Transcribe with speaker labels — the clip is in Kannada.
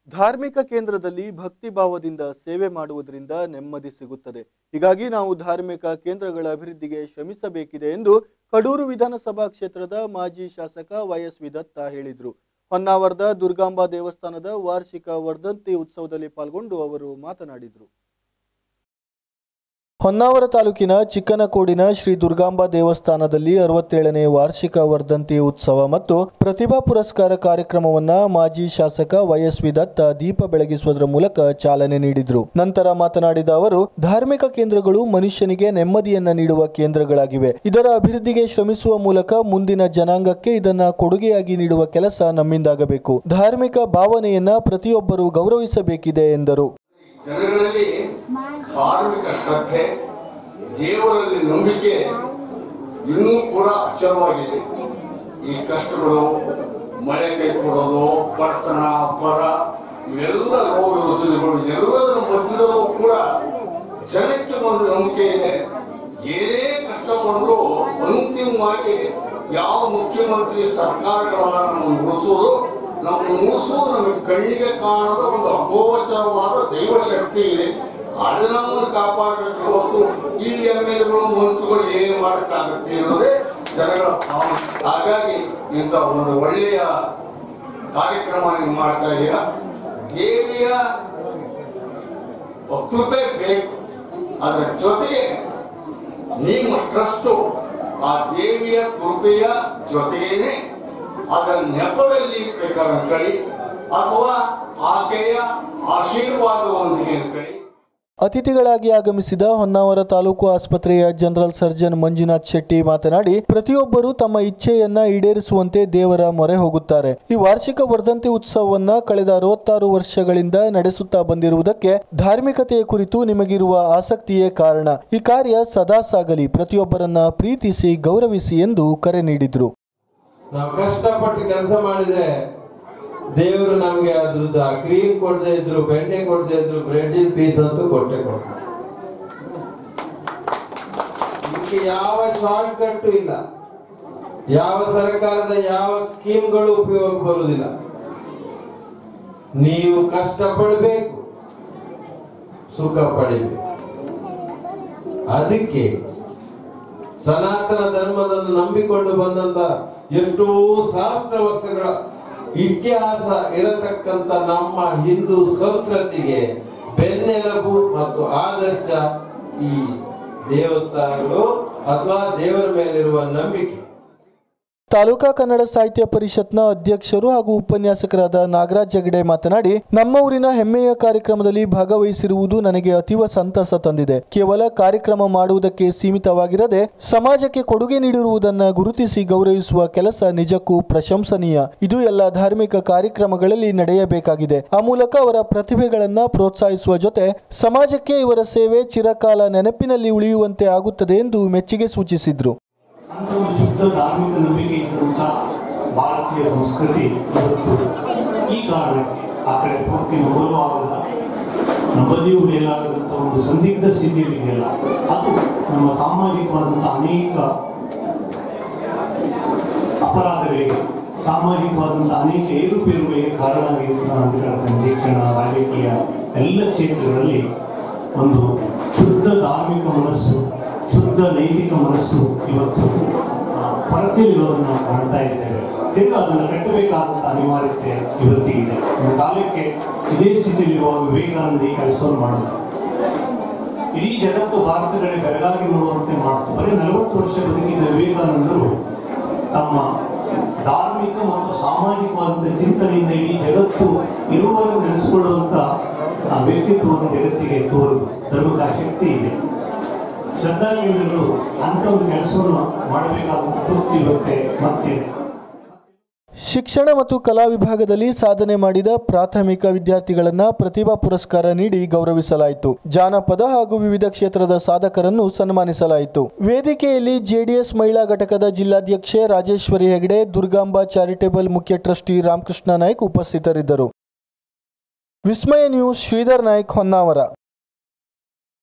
Speaker 1: ಧಾರ್ಮಿಕ ಕೇಂದ್ರದಲ್ಲಿ ಭಕ್ತಿ ಭಾವದಿಂದ ಸೇವೆ ಮಾಡುವುದರಿಂದ ನೆಮ್ಮದಿ ಸಿಗುತ್ತದೆ ಹೀಗಾಗಿ ನಾವು ಧಾರ್ಮಿಕ ಕೇಂದ್ರಗಳ ಅಭಿವೃದ್ಧಿಗೆ ಶ್ರಮಿಸಬೇಕಿದೆ ಎಂದು ಕಡೂರು ವಿಧಾನಸಭಾ ಕ್ಷೇತ್ರದ ಮಾಜಿ ಶಾಸಕ ವೈಎಸ್ ವಿದತ್ತ ಹೇಳಿದರು ಹೊನ್ನಾವರದ ದುರ್ಗಾಂಬಾ ದೇವಸ್ಥಾನದ ವಾರ್ಷಿಕ ವರ್ಧಂತಿ ಉತ್ಸವದಲ್ಲಿ ಪಾಲ್ಗೊಂಡು ಅವರು ಮಾತನಾಡಿದರು ಹೊನ್ನಾವರ ತಾಲೂಕಿನ ಚಿಕ್ಕನಕೋಡಿನ ಶ್ರೀ ದುರ್ಗಾಂಬಾ ದೇವಸ್ಥಾನದಲ್ಲಿ ಅರವತ್ತೇಳನೇ ವಾರ್ಷಿಕ ವರ್ಧಂತಿ ಉತ್ಸವ ಮತ್ತು ಪ್ರತಿಭಾ ಪುರಸ್ಕಾರ ಕಾರ್ಯಕ್ರಮವನ್ನ ಮಾಜಿ ಶಾಸಕ ವೈಎಸ್ ವಿದತ್ತ ದೀಪ ಬೆಳಗಿಸುವುದರ ಮೂಲಕ ಚಾಲನೆ ನೀಡಿದರು ನಂತರ ಮಾತನಾಡಿದ ಅವರು ಧಾರ್ಮಿಕ ಕೇಂದ್ರಗಳು ಮನುಷ್ಯನಿಗೆ ನೆಮ್ಮದಿಯನ್ನ ನೀಡುವ ಕೇಂದ್ರಗಳಾಗಿವೆ ಇದರ ಅಭಿವೃದ್ಧಿಗೆ ಶ್ರಮಿಸುವ ಮೂಲಕ ಮುಂದಿನ ಜನಾಂಗಕ್ಕೆ ಇದನ್ನ ಕೊಡುಗೆಯಾಗಿ ನೀಡುವ ಕೆಲಸ ನಮ್ಮಿಂದಾಗಬೇಕು ಧಾರ್ಮಿಕ ಭಾವನೆಯನ್ನ ಪ್ರತಿಯೊಬ್ಬರು ಗೌರವಿಸಬೇಕಿದೆ ಎಂದರು
Speaker 2: ಜನಗಳಲ್ಲಿ ಧಾರ್ಮಿಕ ಶ್ರದ್ಧೆ ದೇವರಲ್ಲಿ ನಂಬಿಕೆ ಇನ್ನೂ ಕೂಡ ಅಚಲವಾಗಿದೆ ಈ ಕಷ್ಟಗಳು ಮಳೆ ಕೈ ಕೊಡೋದು ಬಡತನ ಬರ ಇವೆಲ್ಲ ರೋಗ ರುಜಿನಗಳು ಎಲ್ಲದರ ಮಧ್ಯದಲ್ಲೂ ಕೂಡ ಜನಕ್ಕೆ ಒಂದು ನಂಬಿಕೆ ಇದೆ ಏನೇ ಕಷ್ಟ ಬಂದರೂ ಅಂತಿಮವಾಗಿ ಯಾವ ಮುಖ್ಯಮಂತ್ರಿ ಸರ್ಕಾರಗಳನ್ನ ನಾವು ಉಳಿಸೋದು ನಾವು ಉಳಿಸೋದು ನಮಗೆ ಕಣ್ಣಿಗೆ ಕಾಣದ ಒಂದು ಅಗೋಚರವಾದ ದೈವ ಶಕ್ತಿ ಇದೆ ಅದು ನಮ್ಮನ್ನು ಕಾಪಾಡಬೇಕು ಹೊರತು ಈ ಎಮ್ ಎಲ್ ಎಗಳು ಮಂತ್ರಿಗಳು ಏನು ಮಾಡಕ್ಕಾಗುತ್ತೆ ಅನ್ನೋದೇ ಜನಗಳ ಭಾವನೆ ಹಾಗಾಗಿ ಇಂಥ ಒಂದು ಒಳ್ಳೆಯ ಕಾರ್ಯಕ್ರಮ ನೀವು ಮಾಡ್ತಾ ಇದ್ದೀರಾ ದೇವಿಯ ಕೃಪೆ ಬೇಕು ಅದರ ಜೊತೆಗೆ ನಿಮ್ಮ ಟ್ರಸ್ಟು ಆ ದೇವಿಯ ಕೃಪೆಯ ಜೊತೆಗೇನೆ ಅದರ ನೆಪದಲ್ಲಿ ಬೇಕಾದ್ರೆ ಕಳಿ ಅಥವಾ ಆಕೆಯ ಆಶೀರ್ವಾದದೊಂದಿಗೆ ಕಳಿ
Speaker 1: ಅತಿಥಿಗಳಾಗಿ ಆಗಮಿಸಿದ ಹೊನ್ನಾವರ ತಾಲೂಕು ಆಸ್ಪತ್ರೆಯ ಜನರಲ್ ಸರ್ಜನ್ ಮಂಜುನಾಥ್ ಶೆಟ್ಟಿ ಮಾತನಾಡಿ ಪ್ರತಿಯೊಬ್ಬರು ತಮ್ಮ ಇಚ್ಛೆಯನ್ನ ಈಡೇರಿಸುವಂತೆ ದೇವರ ಮೊರೆ ಹೋಗುತ್ತಾರೆ ಈ ವಾರ್ಷಿಕ ವರ್ಧಂತಿ ಉತ್ಸವವನ್ನ ಕಳೆದ ಅರವತ್ತಾರು ವರ್ಷಗಳಿಂದ ನಡೆಸುತ್ತಾ ಬಂದಿರುವುದಕ್ಕೆ ಧಾರ್ಮಿಕತೆಯ ಕುರಿತು ನಿಮಗಿರುವ ಆಸಕ್ತಿಯೇ ಕಾರಣ ಈ ಕಾರ್ಯ ಸದಾ ಸಾಗಲಿ ಪ್ರತಿಯೊಬ್ಬರನ್ನ ಪ್ರೀತಿಸಿ ಗೌರವಿಸಿ ಎಂದು ಕರೆ ನೀಡಿದ್ರು
Speaker 3: ನಾವು ಕಷ್ಟಪಟ್ಟು ಕೆಲಸ ಮಾಡಿದ್ರೆ ದೇವರು ನಮಗೆ ಅದ್ರದ್ದು ಆ ಕ್ರೀಮ್ ಕೊಡದೆ ಇದ್ರು ಬೆಣ್ಣೆ ಕೊಡದೆ ಇದ್ರು ಬ್ರೆಡ್ ಪೀಸ್ ಅಂತೂ ಕೊಟ್ಟೆ ಕೊಡ್ತಾರೆ ಇದಕ್ಕೆ ಯಾವ ಶಾರ್ಟ್ ಕಟ್ ಇಲ್ಲ ಯಾವ ಸರ್ಕಾರದ ಯಾವ ಸ್ಕೀಮ್ಗಳು ಉಪಯೋಗ ಬರುವುದಿಲ್ಲ ನೀವು ಕಷ್ಟಪಡಬೇಕು ಸುಖ ಪಡಿಬೇಕು ಅದಕ್ಕೆ ಸನಾತನ ಧರ್ಮವನ್ನು ನಂಬಿಕೊಂಡು ಬಂದಂತ ಎಷ್ಟೋ ಸಹಸ್ರ ವರ್ಷಗಳ ಇತಿಹಾಸ ಇರತಕ್ಕಂತ ನಮ್ಮ ಹಿಂದೂ ಸಂಸ್ಕೃತಿಗೆ ಬೆನ್ನೆಲುಬು ಮತ್ತು ಆದರ್ಶ ಈ ದೇವಸ್ಥಾನಗಳು ಅಥವಾ ದೇವರ ಮೇಲಿರುವ ನಂಬಿಕೆ
Speaker 1: ತಾಲೂಕಾ ಕನ್ನಡ ಸಾಹಿತ್ಯ ಪರಿಷತ್ನ ಅಧ್ಯಕ್ಷರು ಹಾಗೂ ಉಪನ್ಯಾಸಕರಾದ ನಾಗರಾಜ್ ಹೆಗಡೆ ಮಾತನಾಡಿ ನಮ್ಮ ಊರಿನ ಹೆಮ್ಮೆಯ ಕಾರ್ಯಕ್ರಮದಲ್ಲಿ ಭಾಗವಹಿಸಿರುವುದು ನನಗೆ ಅತೀವ ಸಂತಸ ತಂದಿದೆ ಕೇವಲ ಕಾರ್ಯಕ್ರಮ ಮಾಡುವುದಕ್ಕೆ ಸೀಮಿತವಾಗಿರದೆ ಸಮಾಜಕ್ಕೆ ಕೊಡುಗೆ ನೀಡಿರುವುದನ್ನು ಗುರುತಿಸಿ ಗೌರವಿಸುವ ಕೆಲಸ ನಿಜಕ್ಕೂ ಪ್ರಶಂಸನೀಯ ಇದು ಎಲ್ಲ ಧಾರ್ಮಿಕ ಕಾರ್ಯಕ್ರಮಗಳಲ್ಲಿ ನಡೆಯಬೇಕಾಗಿದೆ ಆ ಮೂಲಕ ಅವರ ಪ್ರತಿಭೆಗಳನ್ನ ಪ್ರೋತ್ಸಾಹಿಸುವ ಜೊತೆ ಸಮಾಜಕ್ಕೆ ಇವರ ಸೇವೆ ಚಿರಕಾಲ ನೆನಪಿನಲ್ಲಿ ಉಳಿಯುವಂತೆ ಆಗುತ್ತದೆ ಎಂದು ಮೆಚ್ಚುಗೆ ಸೂಚಿಸಿದ್ರು
Speaker 4: ಅಂತ ಒಂದು ಶುದ್ಧ ಧಾರ್ಮಿಕ ನಂಬಿಕೆ ಇದ್ದಂಥ ಭಾರತೀಯ ಸಂಸ್ಕೃತಿ ಇವತ್ತು ಈ ಕಾರಣಕ್ಕೆ ಆ ಕಡೆ ಪೂರ್ತಿ ನೋಡಲು ಆಗಲ್ಲ ನಂಬದಿಯೂ ಮೇಲಾಗದಂಥ ಒಂದು ಸಂದಿಗ್ಧ ಸ್ಥಿತಿಯಲ್ಲಿ ಇದೆಯಲ್ಲ ಅದು ನಮ್ಮ ಸಾಮಾಜಿಕವಾದಂಥ ಅನೇಕ ಅಪರಾಧಗಳಿಗೆ ಸಾಮಾಜಿಕವಾದಂಥ ಅನೇಕ ಏರುಪೇರುಗಳಿಗೆ ಕಾರಣ ಆಗಿರುವಂಥ ಅಂತ ಹೇಳ್ತೇನೆ ಶಿಕ್ಷಣ ರಾಜಕೀಯ ಎಲ್ಲ ಕ್ಷೇತ್ರಗಳಲ್ಲಿ ಒಂದು ಶುದ್ಧ ಧಾರ್ಮಿಕ ಮನಸ್ಸು ಶುದ್ಧ ನೈತಿಕ ಮನಸ್ಸು ಇವತ್ತು ಆ, ಕೊರತೆಯಿರೋದನ್ನ ನಾವು ಕಾಣ್ತಾ ಇದ್ದೇವೆ ತಿರ್ಗಾ ಅದನ್ನು ಕಟ್ಟಬೇಕಾದಂಥ ಅನಿವಾರ್ಯತೆ ಇವತ್ತಿಗಿದೆ ಒಂದು ಕಾಲಕ್ಕೆ ಇದೇ ಸ್ಥಿತಿಯಲ್ಲಿರುವಾಗ ವಿವೇಕಾನಂದ ಈ ಕೆಲಸವನ್ನು ಮಾಡಿದ್ರು ಇಡೀ ಜಗತ್ತು ಭಾರತಗಳೇ ಬೆರಗಾಗಿ ನೋಡುವಂತೆ ಮಾಡಿತು ಬರೀ ನಲವತ್ತು ವರ್ಷ ಬದುಕಿದ ವಿವೇಕಾನಂದರು ತಮ್ಮ ಧಾರ್ಮಿಕ ಮತ್ತು ಸಾಮಾಜಿಕವಾದಂಥ ಚಿಂತನೆಯಿಂದ ಇಡೀ ಜಗತ್ತು ಇರುವವರೆಗೂ ನಡೆಸಿಕೊಳ್ಳುವಂಥ ಆ ವ್ಯಕ್ತಿತ್ವವನ್ನು ಜಗತ್ತಿಗೆ ತೋರುದು ಧರ್ಮಕ್ಕೆ ಆ ಶಕ್ತಿ ಇದೆ ಶ್ರದ್ಧಾಂಜಲಿಗಳು ಅಂತ ಒಂದು ಕೆಲಸವನ್ನು ಮಾಡಬೇಕಾದ ತುರ್ತು ಇವತ್ತೆ ಮತ್ತಿದೆ
Speaker 1: ಶಿಕ್ಷಣ ಮತ್ತು ಕಲಾ ವಿಭಾಗದಲ್ಲಿ ಸಾಧನೆ ಮಾಡಿದ ಪ್ರಾಥಮಿಕ ವಿದ್ಯಾರ್ಥಿಗಳನ್ನ ಪ್ರತಿಭಾ ಪುರಸ್ಕಾರ ನೀಡಿ ಗೌರವಿಸಲಾಯಿತು ಜಾನಪದ ಹಾಗೂ ವಿವಿಧ ಕ್ಷೇತ್ರದ ಸಾಧಕರನ್ನು ಸನ್ಮಾನಿಸಲಾಯಿತು ವೇದಿಕೆಯಲ್ಲಿ ಜೆಡಿಎಸ್ ಮಹಿಳಾ ಘಟಕದ ಜಿಲ್ಲಾಧ್ಯಕ್ಷೆ ರಾಜೇಶ್ವರಿ ಹೆಗಡೆ ದುರ್ಗಾಂಬಾ ಚಾರಿಟೇಬಲ್ ಮುಖ್ಯ ಟ್ರಸ್ಟಿ ರಾಮಕೃಷ್ಣ ನಾಯ್ಕ್ ಉಪಸ್ಥಿತರಿದ್ದರು ವಿಸ್ಮಯ ನ್ಯೂಸ್ ಶ್ರೀಧರ್ ನಾಯ್ಕ್ ಹೊನ್ನಾವರ